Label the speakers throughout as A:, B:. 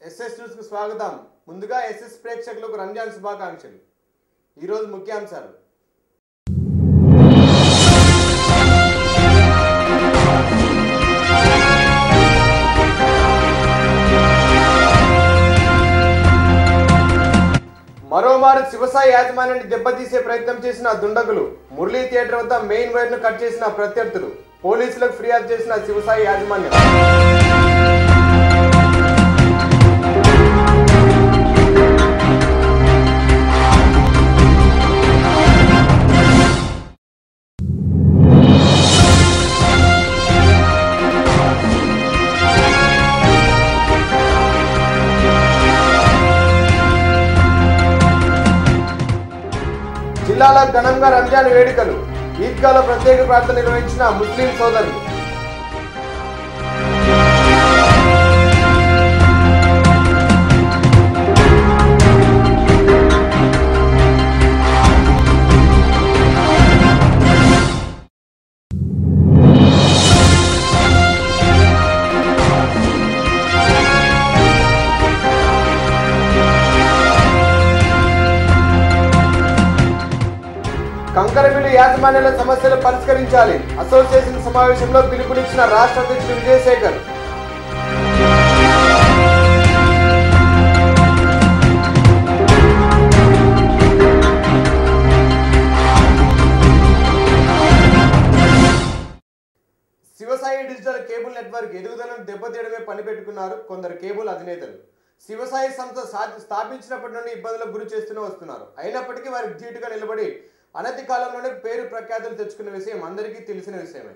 A: SS news కు స్వాగతం ముందుగా ఎస్ఎస్ ప్రేక్షకులకు రంజాన్ శుభాకాంక్షలు ఈరోజు ముఖ్యాంశాలు మరోమారు శివసాయి యాజమాన్యాన్ని దెబ్బతీసే ప్రయత్నం చేసిన దుండగులు మురళీ థియేటర్ వద్ద మెయిన్ వైర్ ను కట్ చేసిన ప్రత్యర్థులు పోలీసులకు ఫిర్యాదు చేసిన శివసాయి యాజమాన్యం జిల్లాలో ఘనంగా రంజాన్ వేడుకలు ఈద్గాలో ప్రత్యేక ప్రార్థన నిర్వహించిన ముస్లిం సోదరులు కంకరమిల్లు యాజమాన్యాల సమస్యలు పరిష్కరించాలి అసోసియేషన్ సమావేశంలో పిలుపునిచ్చిన రాష్ట్ర అధ్యక్షుడు Vijayashekar Sivasai digital cable network ఎదుగుదలను దెబ్బతీయడమే పనిపెట్టుకున్నారు కొందరు కేబుల్ అధినేతలు శివసాయి సంస్థ సా- స్థాపించినప్పటి నుండి ఇబ్బందులకు గురి చేస్తూనే వస్తున్నారు అయినప్పటికీ వారికి ధీటుగా నిలబడి అనతి కాలంలోనే పేరు ప్రఖ్యాతులు తెచ్చుకున్న విషయం అందరికీ తెలిసిన విషయమే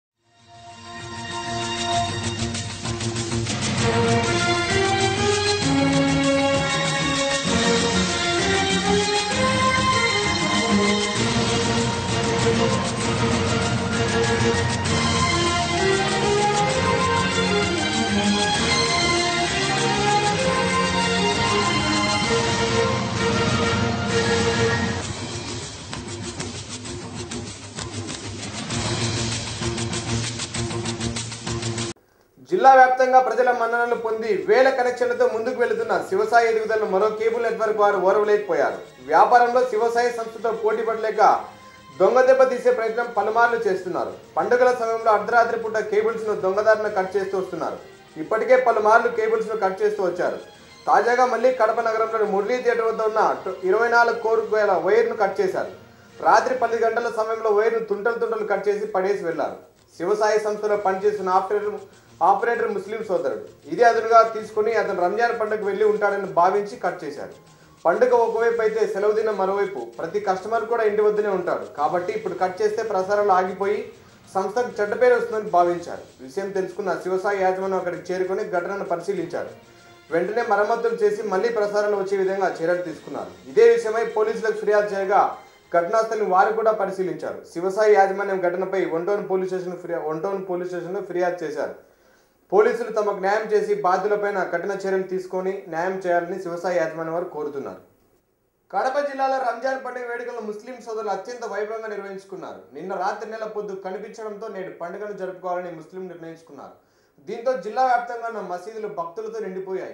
A: జిల్లా వ్యాప్తంగా ప్రజల మన్ననలు పొంది వేల కనెక్షన్లతో ముందుకు వెళుతున్న శివసాయి ఎదుగుదలను మరో కేబుల్ నెట్వర్క్ వారు ఓర్వలేకపోయారు వ్యాపారంలో శివసాయి సంస్థతో పోటీ పడలేక దొంగ దెబ్బ తీసే ప్రయత్నం పలుమార్లు చేస్తున్నారు పండుగల సమయంలో అర్ధరాత్రి పూట కేబుల్స్ ను దొంగదారిన కట్ చేస్తూ వస్తున్నారు ఇప్పటికే పలుమార్లు కేబుల్స్ ను కట్ చేస్తూ వచ్చారు తాజాగా మళ్ళీ కడప నగరంలోని మురళీ థియేటర్ వద్ద ఉన్న టు- ఇరవై నాలుగు కోరు వేల వైర్ను కట్ చేశారు రాత్రి పది గంటల సమయంలో వైర్ను తుంటలు తుంటలు కట్ చేసి పడేసి వెళ్లారు శివసాయి సంస్థలో పనిచేస్తున్న ఆపరేటర్ ఆపరేటర్ ముస్లిం సోదరుడు ఇదే అదునుగా తీసుకుని అతను రంజాన్ పండుగకు వెళ్ళి ఉంటాడని భావించి కట్ చేశారు పండుగ ఒకవైపు అయితే సెలవు దినం మరోవైపు ప్రతి కస్టమర్ కూడా ఇంటి వద్దనే ఉంటాడు కాబట్టి ఇప్పుడు కట్ చేస్తే ప్రసారాలు ఆగిపోయి సంస్థకు చెడ్డ పేరు వస్తుందని భావించారు విషయం తెలుసుకున్న శివసాయి యాజమాన్యం అక్కడికి చేరుకొని ఘటనను పరిశీలించారు వెంటనే మరమ్మతులు చేసి మళ్ళీ ప్రసారాలు వచ్చే విధంగా చర్యలు తీసుకున్నారు ఇదే విషయమై పోలీసులకు ఫిర్యాదు చేయగా ఘటనాస్థలిని వారు కూడా పరిశీలించారు శివసాయి యాజమాన్యం ఘటనపై ఒంటోన్ పోలీస్ స్టేషన్ ఫిర్యా ఒంటోన్ పోలీస్ స్టేషన్లో ఫిర్యాదు చేశారు పోలీసులు తమకు న్యాయం చేసి బాధ్యులపైన కఠిన చర్యలు తీసుకొని న్యాయం చేయాలని శివసాయి యాజమాన్యం వారు కోరుతున్నారు కడప జిల్లాలో రంజాన్ పండుగ వేడుకలను ముస్లిం సోదరులు అత్యంత వైభవంగా నిర్వహించుకున్నారు నిన్న రాత్రి నెల పొద్దు కనిపించడంతో నేడు పండుగను జరుపుకోవాలని ముస్లిం నిర్ణయించుకున్నారు దీంతో జిల్లా వ్యాప్తంగా ఉన్న మసీదులు భక్తులతో నిండిపోయాయి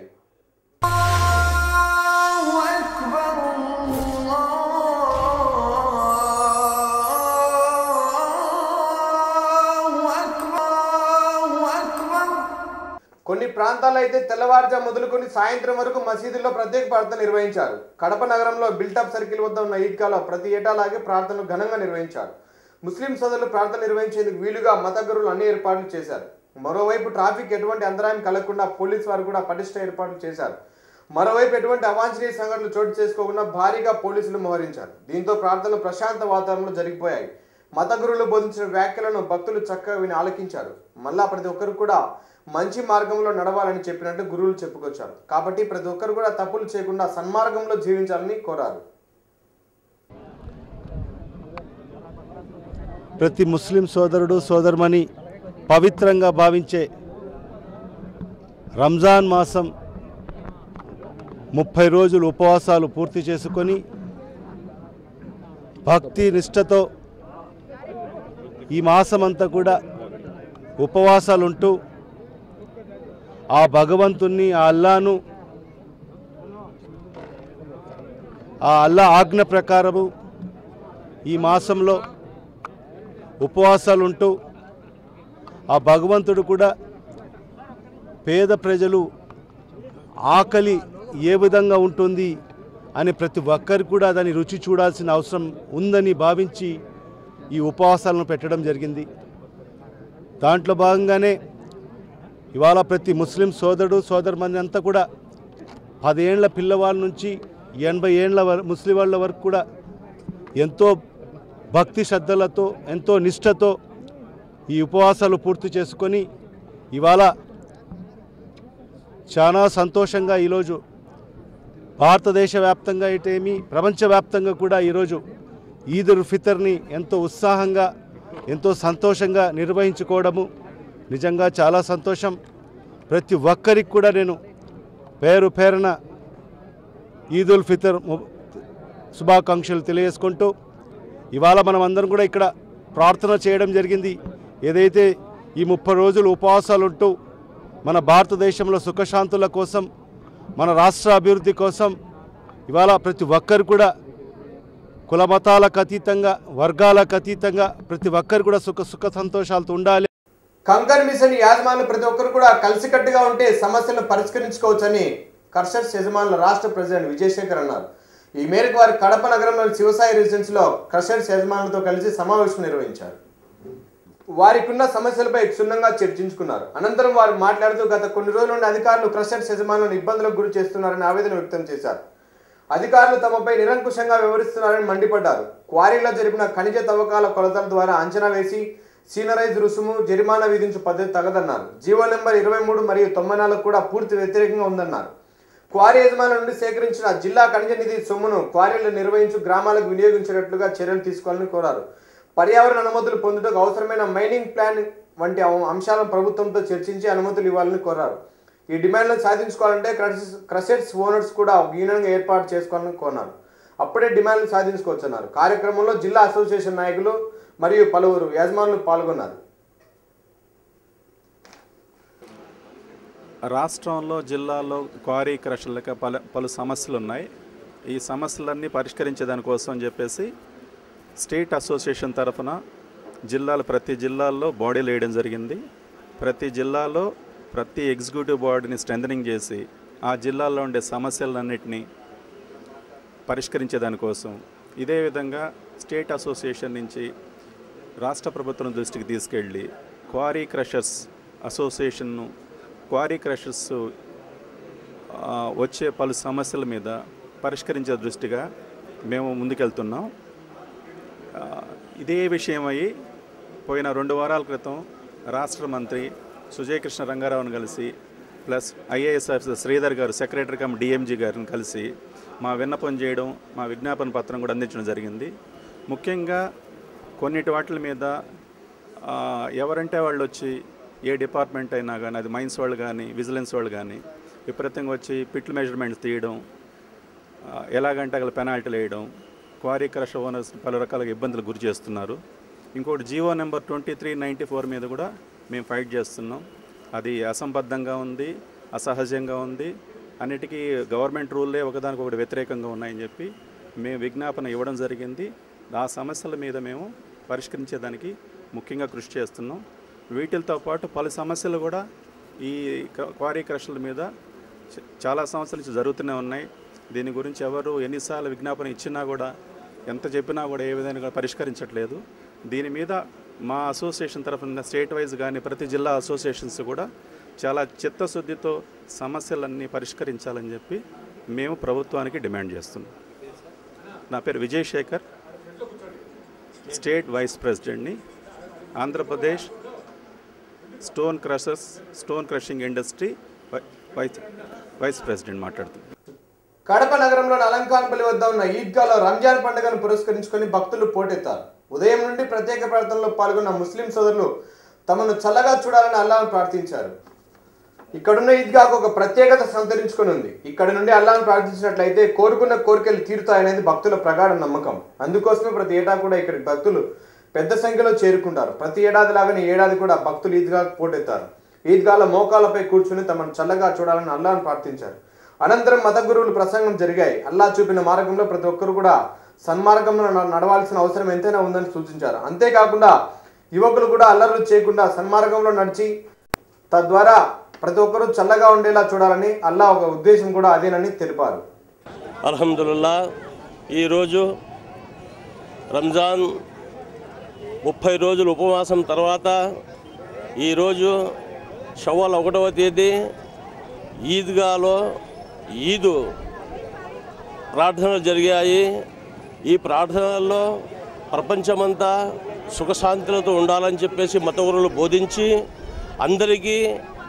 B: الله أكبر الله أكبر الله أكبر
A: కొన్ని ప్రాంతాల్లో అయితే తెల్లవారుజా మొదలుకొని సాయంత్రం వరకు మసీదుల్లో ప్రత్యేక ప్రార్థన నిర్వహించారు కడప నగరంలో బిల్టప్ సర్కిల్ వద్ద ఉన్న ఈద్గాలో ప్రతి ఏటాలాగే ప్రార్థనలు ఘనంగా నిర్వహించారు ముస్లిం సోదరులు ప్రార్థన నిర్వహించేందుకు వీలుగా మత గురువులు అన్ని ఏర్పాట్లు చేశారు మరోవైపు ట్రాఫిక్ ఎటువంటి అంతరాయం కలగకుండా పోలీసు వారు కూడా పటిష్ట ఏర్పాట్లు చేశారు మరోవైపు ఎటువంటి అవాంఛనీయ సంఘటనలు చోటు చేసుకోకుండా భారీగా పోలీసులు మోహరించారు దీంతో ప్రార్థనలు ప్రశాంత వాతావరణంలో జరిగిపోయాయి మత గురువులు బోధించిన వ్యాఖ్యలను భక్తులు చక్కగా విని ఆలకించారు మళ్ళా ప్రతి ఒక్కరు కూడా మంచి మార్గంలో నడవాలని చెప్పినట్టు గురువులు చెప్పుకొచ్చారు కాబట్టి ప్రతి ఒక్కరు కూడా తప్పులు చేయకుండా సన్మార్గంలో జీవించాలని కోరారు
C: ప్రతి ముస్లిం సోదరుడు సోదరుమణి పవిత్రంగా భావించే రంజాన్ మాసం ముప్పై రోజులు ఉపవాసాలు పూర్తి చేసుకొని భక్తి నిష్టతో ఈ మాసమంతా కూడా ఉపవాసాలు ఉంటూ ఆ భగవంతుణ్ణి ఆ అల్లాను ఆ అల్లా ఆజ్ఞ ప్రకారము ఈ మాసంలో ఉపవాసాలు ఉంటూ ఆ భగవంతుడు కూడా పేద ప్రజలు ఆకలి ఏ విధంగా ఉంటుంది అని ప్రతి ఒక్కరు కూడా దాని రుచి చూడాల్సిన అవసరం ఉందని భావించి ఈ ఉపవాసాలను పెట్టడం జరిగింది దాంట్లో భాగంగానే ఇవాళ ప్రతి ముస్లిం సోదరుడు సోదరుమంది అంతా కూడా పదేళ్ల పిల్లవాళ్ళ నుంచి ఎనభై ఏళ్ళ వర ముస్లిం వాళ్ళ వరకు కూడా ఎంతో భక్తి శ్రద్ధలతో ఎంతో నిష్ఠతో ఈ ఉపవాసాలు పూర్తి చేసుకొని ఇవాళ చాలా సంతోషంగా ఈరోజు భారతదేశ వ్యాప్తంగా అయితేమి ప్రపంచవ్యాప్తంగా కూడా ఈరోజు ఈద్ ఉల్ ఫితర్ని ఎంతో ఉత్సాహంగా ఎంతో సంతోషంగా నిర్వహించుకోవడము నిజంగా చాలా సంతోషం ప్రతి ఒక్కరికి కూడా నేను పేరు పేరున ఈద్ ఉల్ ఫితర్ ము- శుభాకాంక్షలు తెలియజేసుకుంటూ ఇవాళ మనం అందరం కూడా ఇక్కడ ప్రార్థన చేయడం జరిగింది ఏదైతే ఈ ముప్పై రోజులు ఉపవాసాలు ఉంటూ మన భారతదేశంలో సుఖశాంతుల కోసం మన రాష్ట్ర అభివృద్ధి కోసం ఇవాళ ప్రతి ఒక్కరు కూడా కుల మతాలకు అతీతంగా వర్గాలకు అతీతంగా ప్రతి ఒక్కరు కూడా సుఖ సుఖ సంతోషాలతో ఉండాలి
A: కంకర్ మిషన్ యాజమానులు ప్రతి ఒక్కరు కూడా కలిసికట్టుగా ఉంటే సమస్యలను పరిష్కరించుకోవచ్చని కర్షర్స్ యజమానుల రాష్ట్ర ప్రెసిడెంట్ విజయశేఖర్ అన్నారు ఈ మేరకు వారు కడప నగరంలోని శివసాయి రెసిడెన్స్ లో క్రషర్స్ యజమానులతో కలిసి సమావేశం నిర్వహించారు వారికి ఉన్న సమస్యలపై క్షుణ్ణంగా చర్చించుకున్నారు అనంతరం వారు మాట్లాడుతూ గత కొన్ని రోజుల నుండి అధికారులు క్రషర్స్ యజమానులను ఇబ్బందులకు గురి చేస్తున్నారని ఆవేదన వ్యక్తం చేశారు అధికారులు తమపై నిరంకుశంగా వివరిస్తున్నారని మండిపడ్డారు క్వారీలో జరిపిన ఖనిజ తవ్వకాల కొలతల ద్వారా అంచనా వేసి సీనరైజ్ రుసుము జరిమానా విధించే పద్ధతి తగదన్నారు జీవో నెంబర్ ఇరవై మూడు మరియు తొంభై నాలుగు కూడా పూర్తి వ్యతిరేకంగా ఉందన్నారు క్వారీ యజమానుల నుండి సేకరించిన జిల్లా ఖనిజ నిధి సొమ్మును క్వారీలు నిర్వహించు గ్రామాలకు వినియోగించేటట్లుగా చర్యలు తీసుకోవాలని కోరారు పర్యావరణ అనుమతులు పొందుటకు అవసరమైన మైనింగ్ ప్లాన్ వంటి అం- అంశాలను ప్రభుత్వంతో చర్చించి అనుమతులు ఇవ్వాలని కోరారు ఈ డిమాండ్లను సాధించుకోవాలంటే క్రషెస్ క్రషెట్స్ ఓనర్స్ కూడా ఒక యూనియన్గా ఏర్పాటు చేసుకోవాలని కోరారు అప్పుడే డిమాండ్లు సాధించుకోవచ్చన్నారు కార్యక్రమంలో జిల్లా అసోసియేషన్ నాయకులు మరియు పలువురు యజమానులు పాల్గొన్నారు
D: రాష్ట్రంలో జిల్లాలో క్వారీ క్రషర్లకు పలు పలు సమస్యలు ఉన్నాయి ఈ సమస్యలన్నీ పరిష్కరించే దానికోసం అని చెప్పేసి స్టేట్ అసోసియేషన్ తరఫున జిల్లాలు ప్రతి జిల్లాల్లో బాడీలు వేయడం జరిగింది ప్రతి జిల్లాలో ప్రతి ఎగ్జిక్యూటివ్ బాడీని స్ట్రెంథనింగ్ చేసి ఆ జిల్లాల్లో ఉండే సమస్యలన్నింటినీ పరిష్కరించే దానికోసం ఇదే విధంగా స్టేట్ అసోసియేషన్ నుంచి రాష్ట్ర ప్రభుత్వం దృష్టికి తీసుకెళ్ళి క్వారీ క్రషర్స్ అసోసియేషన్ను క్వారీ క్రషర్స్ ఆ, వచ్చే పలు సమస్యల మీద పరిష్కరించే దృష్టిగా మేము ముందుకెళ్తున్నాం ఆ, ఇదే విషయమై పోయిన రెండు వారాల క్రితం రాష్ట్ర మంత్రి సుజయ్ కృష్ణ రంగారావును కలిసి ప్లస్ ఐఏఎస్ ఆఫీసర్ శ్రీధర్ గారు సెక్రటరీ కమ్ డిఎంజీ గారిని కలిసి మా విన్నపం చేయడం మా విజ్ఞాపన పత్రం కూడా అందించడం జరిగింది ముఖ్యంగా కొన్నిటి వాటి మీద ఆ, ఎవరంటే వాళ్ళు వచ్చి ఏ డిపార్ట్మెంట్ అయినా కానీ అది మైన్స్ వాళ్ళు కానీ విజిలెన్స్ వాళ్ళు కానీ విపరీతంగా వచ్చి పిట్లు మెజర్మెంట్స్ తీయడం ఆ, ఎలాగంటే అక్కడ పెనాల్టీలు వేయడం క్వారీ క్రష్ ఓనర్స్ పలు రకాలుగా ఇబ్బందులు గురి చేస్తున్నారు ఇంకోటి GO number twenty three ninety four మీద కూడా మేము ఫైట్ చేస్తున్నాం అది అసంబద్ధంగా ఉంది అసహజంగా ఉంది అన్నిటికీ గవర్నమెంట్ రూల్లే ఒకదానికొకటి వ్యతిరేకంగా ఉన్నాయని చెప్పి మేము విజ్ఞాపన ఇవ్వడం జరిగింది ఆ సమస్యల మీద మేము పరిష్కరించేదానికి ముఖ్యంగా కృషి చేస్తున్నాం వీటితో పాటు పలు సమస్యలు కూడా ఈ క- క్వారీ క్రషర్ల మీద చ- చాలా సంవత్సరాల నుంచి జరుగుతూనే ఉన్నాయి దీని గురించి ఎవరు ఎన్నిసార్లు విజ్ఞాపన ఇచ్చినా కూడా ఎంత చెప్పినా కూడా ఏ విధంగా పరిష్కరించట్లేదు దీని మీద మా అసోసియేషన్ తరఫున స్టేట్ వైజ్ కానీ ప్రతి జిల్లా అసోసియేషన్స్ కూడా చాలా చిత్తశుద్ధితో సమస్యలన్నీ పరిష్కరించాలని చెప్పి మేము ప్రభుత్వానికి డిమాండ్ చేస్తున్నాం నా పేరు విజయ్ శేఖర్ స్టేట్ వైస్ ప్రెసిడెంట్ని Andhra Pradesh stone crushers stone crushing industry వై- వైస్ వైస్ ప్రెసిడెంట్ మాట్లాడుతున్నాను
A: కడప నగరంలోని అలంకాన్పల్లి వద్ద ఉన్న ఈద్గాలో రంజాన్ పండుగను పురస్కరించుకొని భక్తులు పోటెత్తారు ఉదయం నుండి ప్రత్యేక ప్రార్థనలో పాల్గొన్న ముస్లిం సోదరులు తమను చల్లగా చూడాలని అల్లాహ్ను ప్రార్థించారు ఇక్కడున్న ఈద్గాకు ఒక ప్రత్యేకత సంతరించుకొని ఉంది ఇక్కడ నుండి అల్లాహ్ను ప్రార్థించినట్లయితే కోరుకున్న కోరికలు తీరుతాయనేది భక్తుల ప్రగాఢ నమ్మకం అందుకోసమే ప్రతి ఏటా కూడా ఇక్కడి భక్తులు పెద్ద సంఖ్యలో చేరుకుంటారు ప్రతి ఏడాది లాగానే ఈ ఏడాది కూడా భక్తులు ఈద్గాకు పోటెత్తారు ఈద్గాల మోకాలపై కూర్చుని తమను చల్లగా చూడాలని అల్లాహ్ను ప్రార్థించారు అనంతరం మత గురువులు ప్రసంగం జరిగాయి అల్లా చూపిన మార్గంలో ప్రతి ఒక్కరు కూడా సన్మార్గంలో న- నడవాల్సిన అవసరం ఎంతైనా ఉందని సూచించారు అంతేకాకుండా యువకులు కూడా అల్లర్లు చేయకుండా సన్మార్గంలో నడిచి తద్వారా ప్రతి ఒక్కరూ చల్లగా ఉండేలా చూడాలని అల్లా ఒక ఉద్దేశం కూడా అదేనని తెలిపారు
E: అల్హమ్దుల్లా ఈరోజు రంజాన్ ముప్పై రోజులు ఉపవాసం తర్వాత ఈరోజు షవ్వాల్ ఒకటవ తేదీ ఈద్గాలో ఈదు ప్రార్థనలు జరిగాయి ఈ ప్రార్థనల్లో ప్రపంచమంతా సుఖశాంతులతో ఉండాలని చెప్పేసి మతగురులు బోధించి అందరికీ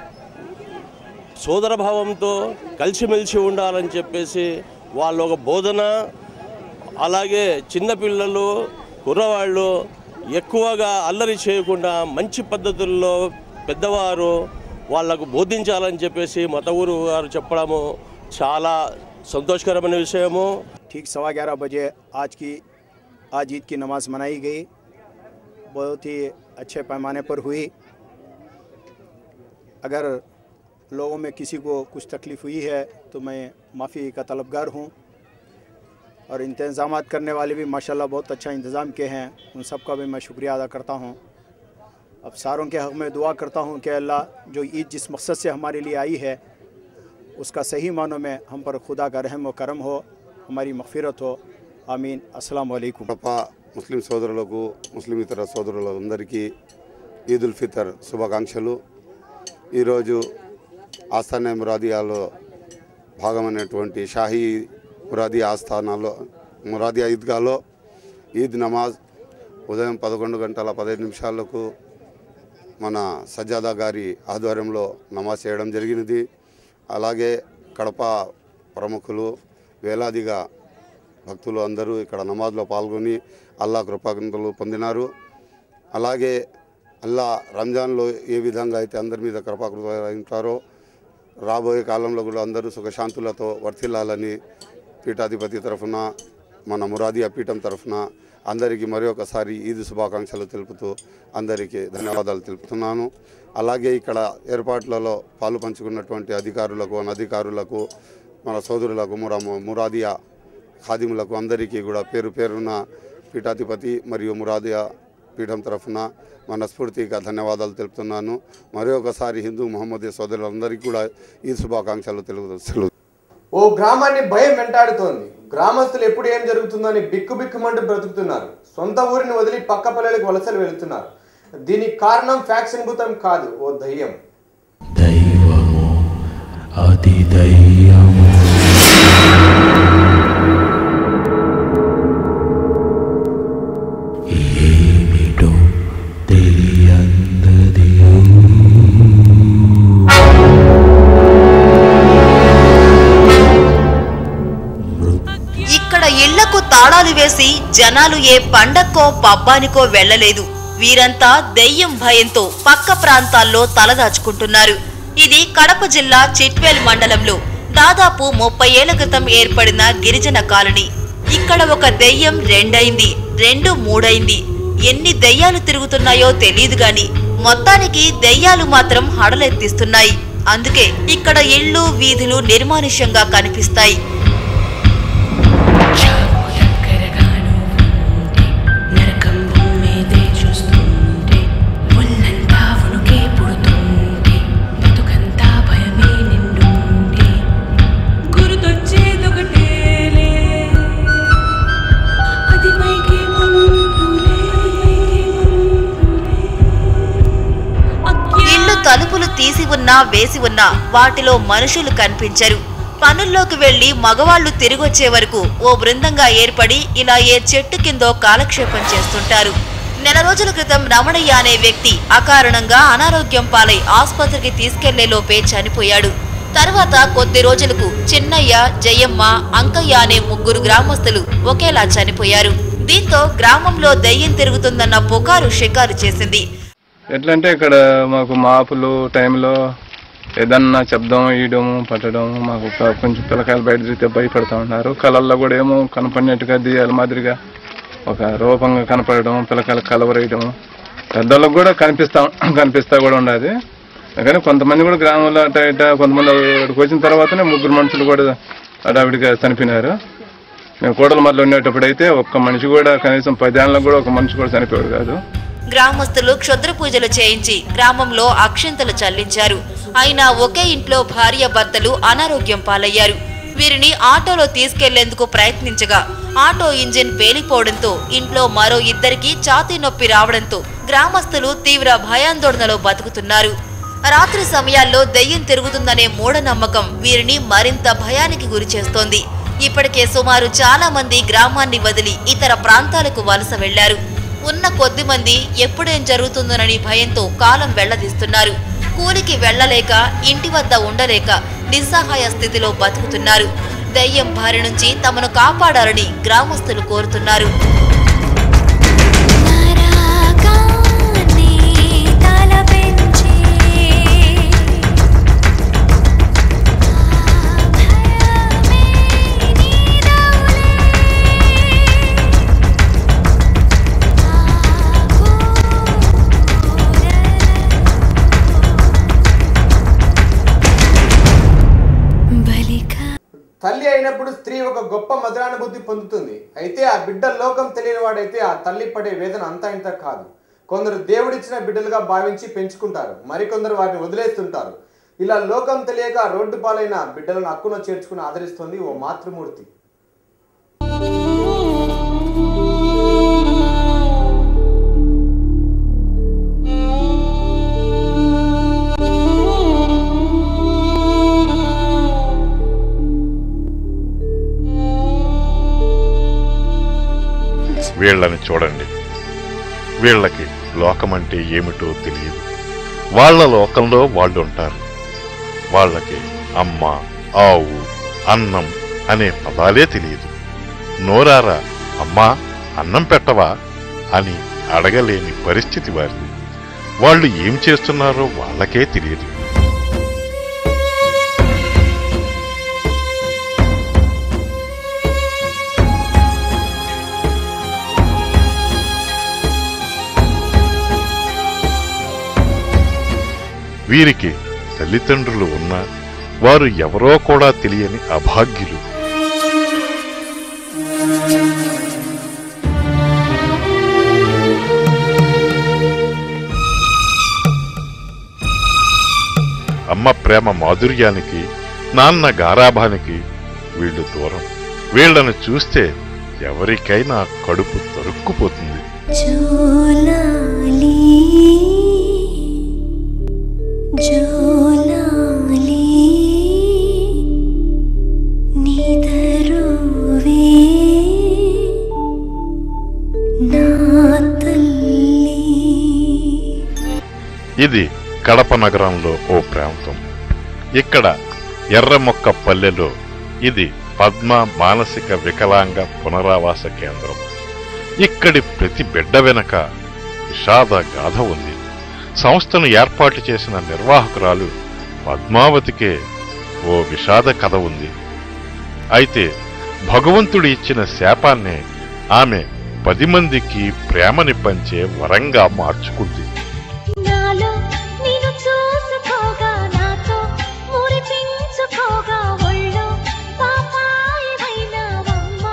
E: సోదరభావంతో కలిసిమెలిసి ఉండాలని చెప్పేసి వాళ్ళ ఒక బోధన అలాగే చిన్నపిల్లలు కుర్రవాళ్ళు ఎక్కువగా అల్లరి చేయకుండా మంచి పద్ధతుల్లో పెద్దవారు వాళ్ళకు బోధించాలని చెప్పేసి మత గురు గారు చెప్పడము చాలా సంతోషకరమైన విషయము
F: ठीक सवा ग्यारह बजे आज की आज ईद की नमाज़ मनाई गई बहुत ही अच्छे पैमाने पर हुई अगर लोगों में किसी को कुछ तकलीफ़ हुई है तो मैं माफ़ी का तलबगार हूँ और इंतज़ाम करने वाले भी माशाल्लाह बहुत अच्छा इंतज़ाम किए हैं उन सब का भी मैं शुक्रिया अदा करता हूँ अब सारों के हक़ में दुआ करता हूँ कि अल्लाह जो ईद जिस मकसद से हमारे लिए आई है उसका सही मानों में हम पर खुदा का रहम व करम हो हमारी मगफिरत हो आमीन अस्सलाम वालेकुम
G: కడప ముస్లిం సోదరులకు ముస్లిమేతర సోదరులందరికీ ఈదుల్ ఫితర్ శుభాకాంక్షలు ఈరోజు ఆస్థాన మురాదియాలో భాగమైనటువంటి షాహీ మురాదియా ఆస్థానాల్లో మురాదియా ఈద్గాలో ఈద్ నమాజ్ ఉదయం పదకొండు గంటల పదహైదు నిమిషాలకు మన సజ్జాదా గారి ఆధ్వర్యంలో నమాజ్ చేయడం జరిగినది అలాగే కడప ప్రముఖులు వేలాదిగా భక్తులు అందరూ ఇక్కడ నమాజ్లో పాల్గొని అల్లా కృపాకంతలు పొందినారు అలాగే అల్లా రంజాన్లో ఏ విధంగా అయితే అందరి మీద కృపాకృత ఉంటారో రాబోయే కాలంలో కూడా అందరూ సుఖశాంతులతో వర్తిల్లాలని పీఠాధిపతి తరఫున మన మురాదియా పీఠం తరఫున అందరికీ మరి ఒకసారి ఈద్ శుభాకాంక్షలు తెలుపుతూ అందరికీ ధన్యవాదాలు తెలుపుతున్నాను అలాగే ఇక్కడ ఏర్పాట్లలో పాలు పంచుకున్నటువంటి అధికారులకు అనధికారులకు మన సోదరులకు మురా మురాదియా ఖాదిములకు అందరికీ కూడా పేరు పేరున పీఠాధిపతి మరియు మురాదియా పీఠం తరఫున మనస్ఫూర్తిగా ధన్యవాదాలు తెలుపుతున్నాను మరి ఒకసారి హిందూ మహమ్మదీ సోదరులందరికీ కూడా ఈ శుభాకాంక్షలు తెలుగు
A: ఓ గ్రామాన్ని భయం వెంటాడుతోంది గ్రామస్తులు ఎప్పుడు ఏం జరుగుతుందని బిక్కు బిక్కుమంటూ బ్రతుకుతున్నారు సొంత ఊరిని వదిలి పక్క పల్లెలకు వలసలు వెళుతున్నారు దీనికి కారణం ఫ్యాక్షన్ భూతం కాదు ఓ దయ్యం
H: దైవము అతి దయ్యము ఏమిటో తెలియందది
I: ఇక్కడ ఇళ్లకు తాళాలు వేసి జనాలు ఏ పండక్కో పబ్బానికో వెళ్లలేదు వీరంతా దెయ్యం భయంతో పక్క ప్రాంతాల్లో తలదాచుకుంటున్నారు ఇది కడప జిల్లా చిట్వేల్ మండలంలో దాదాపు ముప్పై ఏళ్ల క్రితం ఏర్పడిన గిరిజన కాలనీ ఇక్కడ ఒక దెయ్యం రెండైంది రెండు మూడైంది ఎన్ని దెయ్యాలు తిరుగుతున్నాయో తెలియదు గాని మొత్తానికి దెయ్యాలు మాత్రం హడలెత్తిస్తున్నాయి అందుకే ఇక్కడ ఇళ్ళు వీధులు నిర్మానుష్యంగా కనిపిస్తాయి
J: చావు దగ్గరగాను ఉంటే నరకం భూమీదే చూస్తుంటే ఒళ్ళంతా వణుకే పుడుతుంటే బతుకంతా భయమే నిండుంటే గుర్తొచ్చేదొకటేలే అది పైకి పంపులే
I: ఇల్లు తలుపులు తీసి ఉన్నా వేసి ఉన్నా వాటిలో మనుషులు కనిపించరు పనుల్లోకి వెళ్లి మగవాళ్లు తిరిగొచ్చే వరకు ఓ బృందంగా ఏర్పడి ఇలా ఏ చెట్టు కిందో కాలక్షేపం చేస్తుంటారు నెల రోజుల క్రితం రమణయ్య అనే వ్యక్తి అకారణంగా అనారోగ్యం పాలై ఆసుపత్రికి తీసుకెళ్లే లోపే చనిపోయాడు తర్వాత కొద్ది రోజులకు చిన్నయ్య జయమ్మ అంకయ్య అనే ముగ్గురు గ్రామస్తులు ఒకేలా చనిపోయారు దీంతో గ్రామంలో దయ్యం తిరుగుతుందన్న పుకారు షికారు చేసింది
K: ఎట్లంటే ఇక్కడ మాకు మాపులు టైంలో ఏదన్నా శబ్దం వేయడము పట్టడం మాకు ఒక కొంచెం పిల్లకాయలు బయట తిరిగితే భయపడుతూ ఉన్నారు కళల్లో కూడా ఏమో కనపడినట్టుగా దెయ్యాల మాదిరిగా ఒక రూపంగా కనపడడం పిల్లకాయలు కలవరేయడం పెద్దలకు కూడా కనిపిస్తా కనిపిస్తా కూడా ఉండదు కానీ కొంతమంది కూడా గ్రామంలో అట్ట ఇట్ట కొంతమంది ఇక్కడికి వచ్చిన తర్వాతనే ముగ్గురు మనుషులు కూడా అడావిడిగా చనిపోయినారు మేము కోడల మధ్యలో ఉండేటప్పుడు అయితే ఒక్క మనిషి కూడా కనీసం పదేళ్ళకు కూడా ఒక మనిషి కూడా చనిపోయాడు కాదు
I: గ్రామస్తులు క్షుద్ర పూజలు చేయించి గ్రామంలో అక్షింతలు చల్లించారు అయినా ఒకే ఇంట్లో భార్య భర్తలు అనారోగ్యం పాలయ్యారు వీరిని ఆటోలో తీసుకెళ్లేందుకు ప్రయత్నించగా ఆటో ఇంజిన్ పేలిపోవడంతో ఇంట్లో మరో ఇద్దరికి ఛాతీ నొప్పి రావడంతో గ్రామస్తులు తీవ్ర భయాందోళనలో బతుకుతున్నారు రాత్రి సమయాల్లో దెయ్యం తిరుగుతుందనే మూఢనమ్మకం వీరిని మరింత భయానికి గురిచేస్తోంది ఇప్పటికే సుమారు చాలా మంది గ్రామాన్ని వదిలి ఇతర ప్రాంతాలకు వలస వెళ్లారు ఉన్న కొద్ది మంది ఎప్పుడేం జరుగుతుందోనని భయంతో కాలం వెళ్లదీస్తున్నారు కూలికి వెళ్లలేక ఇంటి వద్ద ఉండలేక నిస్సహాయ స్థితిలో బతుకుతున్నారు దయ్యం బారి నుంచి తమను కాపాడాలని గ్రామస్తులు కోరుతున్నారు
A: తల్లి అయినప్పుడు స్త్రీ ఒక గొప్ప మధురానుభూతి పొందుతుంది అయితే ఆ బిడ్డ లోకం తెలియని వాడైతే ఆ తల్లి పడే వేదన అంతా ఇంత కాదు కొందరు దేవుడిచ్చిన బిడ్డలుగా భావించి పెంచుకుంటారు మరికొందరు వారిని వదిలేస్తుంటారు ఇలా లోకం తెలియక రోడ్డు పాలైన బిడ్డలను హక్కున చేర్చుకుని ఆదరిస్తోంది ఓ మాతృమూర్తి
L: వీళ్ళని చూడండి వీళ్ళకి లోకమంటే ఏమిటో తెలియదు వాళ్ళ లోకంలో వాళ్ళు ఉంటారు వాళ్ళకి అమ్మ ఆవు అన్నం అనే పదాలే తెలియదు నోరారా అమ్మా అన్నం పెట్టవా అని అడగలేని పరిస్థితి వారిది వాళ్ళు ఏం చేస్తున్నారో వాళ్ళకే తెలియదు వీరికి తల్లిదండ్రులు ఉన్నా వారు ఎవరో కూడా తెలియని అభాగ్యులు అమ్మ ప్రేమ మాధుర్యానికి నాన్న గారాభానికి వీళ్ళు దూరం వీళ్ళను చూస్తే ఎవరికైనా కడుపు తరుక్కుపోతుంది
J: జోలాలి జోలాలి నిదరువే నా తల్లి
L: ఇది కడప నగరంలో ఓ ప్రాంతం ఇక్కడ ఎర్రమొక్క పల్లెలో ఇది పద్మ మానసిక వికలాంగ పునరావాస కేంద్రం ఇక్కడి ప్రతి బిడ్డ వెనక విషాద గాథ ఉంది సంస్థను ఏర్పాటు చేసిన నిర్వాహకురాలు పద్మావతికే ఓ విషాద కథ ఉంది అయితే భగవంతుడు ఇచ్చిన శాపాన్నే ఆమె పది మందికి ప్రేమని పంచే వరంగా మార్చుకుంది
J: నాలో నేను చూసుకోగా నాతో మురిపించుకోగా ఒళ్ళో పాపాయమైనవమ్మా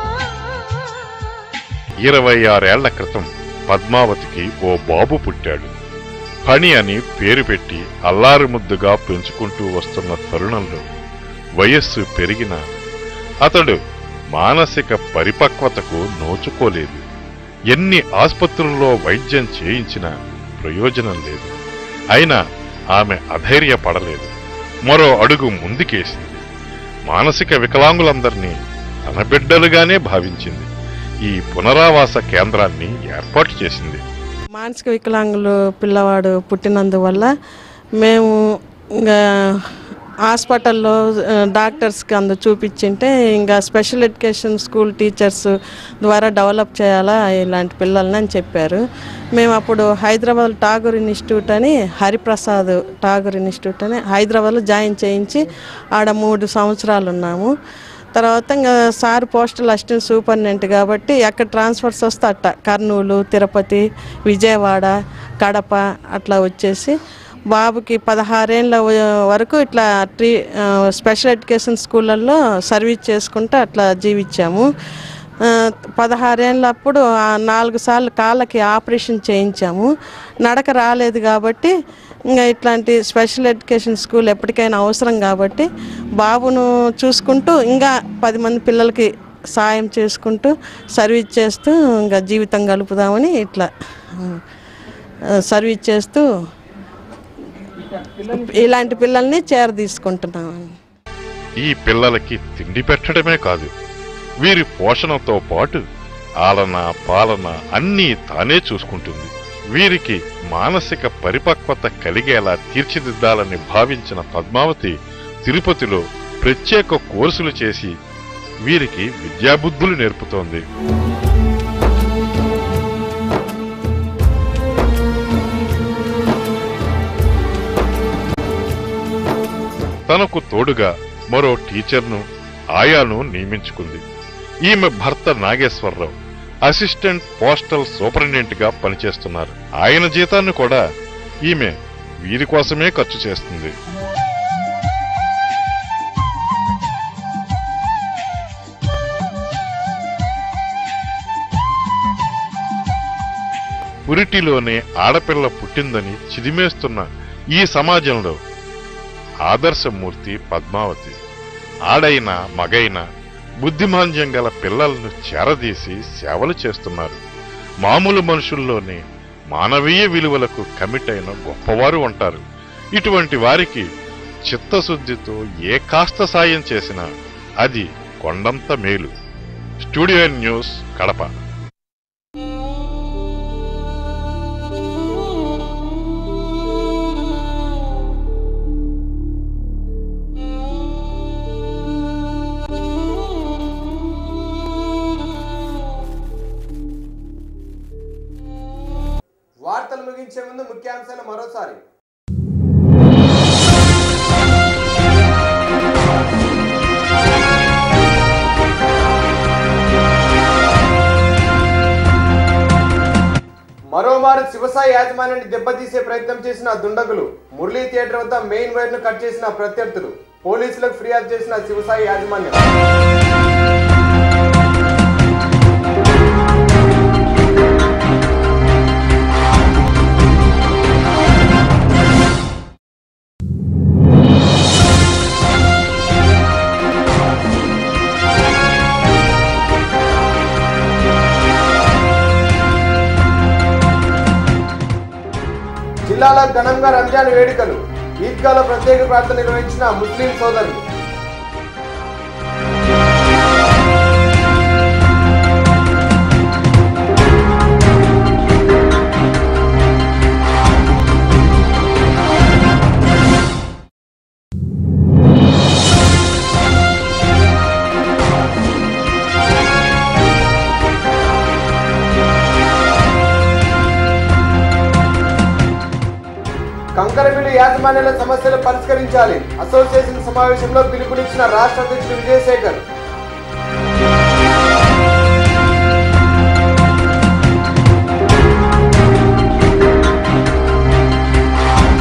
L: ఇరవై ఆరేళ్ల క్రితం పద్మావతికి ఓ బాబు పుట్టాడు పని అని పేరు పెట్టి అల్లారు ముద్దుగా పెంచుకుంటూ వస్తున్న తరుణంలో వయస్సు పెరిగిన అతడు మానసిక పరిపక్వతకు నోచుకోలేదు ఎన్ని ఆసుపత్రుల్లో వైద్యం చేయించినా ప్రయోజనం లేదు అయినా ఆమె అధైర్యపడలేదు మరో అడుగు ముందుకేసింది మానసిక వికలాంగులందరినీ తన బిడ్డలుగానే భావించింది ఈ పునరావాస కేంద్రాన్ని ఏర్పాటు చేసింది
M: మానసిక వికలాంగులు పిల్లవాడు పుట్టినందువల్ల మేము ఇంకా హాస్పిటల్లో ఆ, డాక్టర్స్కి అందు చూపించింటే ఇంకా స్పెషల్ ఎడ్యుకేషన్ స్కూల్ టీచర్స్ ద్వారా డెవలప్ చేయాలా ఇలాంటి పిల్లల్ని అని చెప్పారు మేము అప్పుడు హైదరాబాద్ ఠాగూర్ ఇన్స్టిట్యూట్ అని హరిప్రసాద్ ఠాగూర్ ఇన్స్టిట్యూట్ అని హైదరాబాద్లో జాయిన్ చేయించి ఆడ మూడు సంవత్సరాలు ఉన్నాము తర్వాత ఇంకా సార్ పోస్టల్ అసిస్టెంట్ సూపరింటెండెంట్ కాబట్టి ఎక్కడ ట్రాన్స్ఫర్స్ వస్తే అట్ట కర్నూలు తిరుపతి విజయవాడ కడప అట్లా వచ్చేసి బాబుకి పదహారేళ్ళ వ- వరకు ఇట్లా ట్రీ ఆ, స్పెషల్ ఎడ్యుకేషన్ స్కూళ్ళల్లో సర్వీస్ చేసుకుంటూ అట్లా జీవించాము ఆ, పదహారేళ్ళప్పుడు ఆ నాలుగు సార్లు కాళ్ళకి ఆపరేషన్ చేయించాము నడక రాలేదు కాబట్టి ఇంకా ఇట్లాంటి స్పెషల్ ఎడ్యుకేషన్ స్కూల్ ఎప్పటికైనా అవసరం కాబట్టి బాబును చూసుకుంటూ ఇంకా పది మంది పిల్లలకి సాయం చేసుకుంటూ సర్వీస్ చేస్తూ ఇంకా జీవితం గలుపుదామని ఇట్లా ఆ, సర్వీస్ చేస్తూ ఇలాంటి పిల్లల్ని చేర తీసుకుంటున్నాం
L: ఈ పిల్లలకి తిండి పెట్టడమే కాదు వీరి పోషణతో పాటు ఆలన పాలన అన్నీ తానే చూసుకుంటుంది వీరికి మానసిక పరిపక్వత కలిగేలా తీర్చిదిద్దాలని భావించిన పద్మావతి తిరుపతిలో ప్రత్యేక కోర్సులు చేసి వీరికి విద్యాబుద్ధులు నేర్పుతోంది తనకు తోడుగా మరో టీచర్ను ఆయాను నియమించుకుంది ఈమె భర్త నాగేశ్వరరావు అసిస్టెంట్ పోస్టల్ సూపరింటెండెంట్ గా పనిచేస్తున్నారు ఆయన జీతాన్ని కూడా ఈమె వీరి కోసమే ఖర్చు చేస్తుంది పురిటిలోనే ఆడపిల్ల పుట్టిందని చిదిమేస్తున్న ఈ సమాజంలో ఆదర్శమూర్తి పద్మావతి ఆడైన మగైన బుద్ధిమాంద్యం గల పిల్లలను చేరదీసి సేవలు చేస్తున్నారు మామూలు మనుషుల్లోనే మానవీయ విలువలకు కమిట్ అయిన గొప్పవారు ఉంటారు ఇటువంటి వారికి చిత్తశుద్ధితో ఏ కాస్త సాయం చేసినా అది కొండంత మేలు స్టూడియో న్యూస్ కడప
A: వార్తలు ముగించే ముందు ముఖ్యాంశాలు మరోసారి మరోమారు శివసాయి యాజమాన్యాన్ని దెబ్బతీసే ప్రయత్నం చేసిన దుండగులు మురళీ థియేటర్ వద్ద మెయిన్ వైర్ ను కట్ చేసిన ప్రత్యర్థులు పోలీసులకు ఫిర్యాదు చేసిన శివసాయి యాజమాన్యం జిల్లాలో ఘనంగా రంజాన్ వేడుకలు ఈద్గాలో ప్రత్యేక ప్రార్థన నిర్వహించిన ముస్లిం సోదరులు కంకరమిల్లి యాజమాన్యాల సమస్యలు పరిష్కరించాలి అసోసియేషన్ సమావేశంలో పిలుపునిచ్చిన రాష్ట్ర అధ్యక్షుడు విజయశేఖర్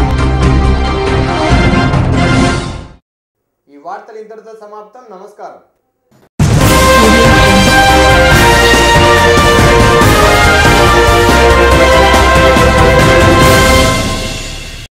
A: ఈ వార్తలు ఇంతటితో సమాప్తం నమస్కారం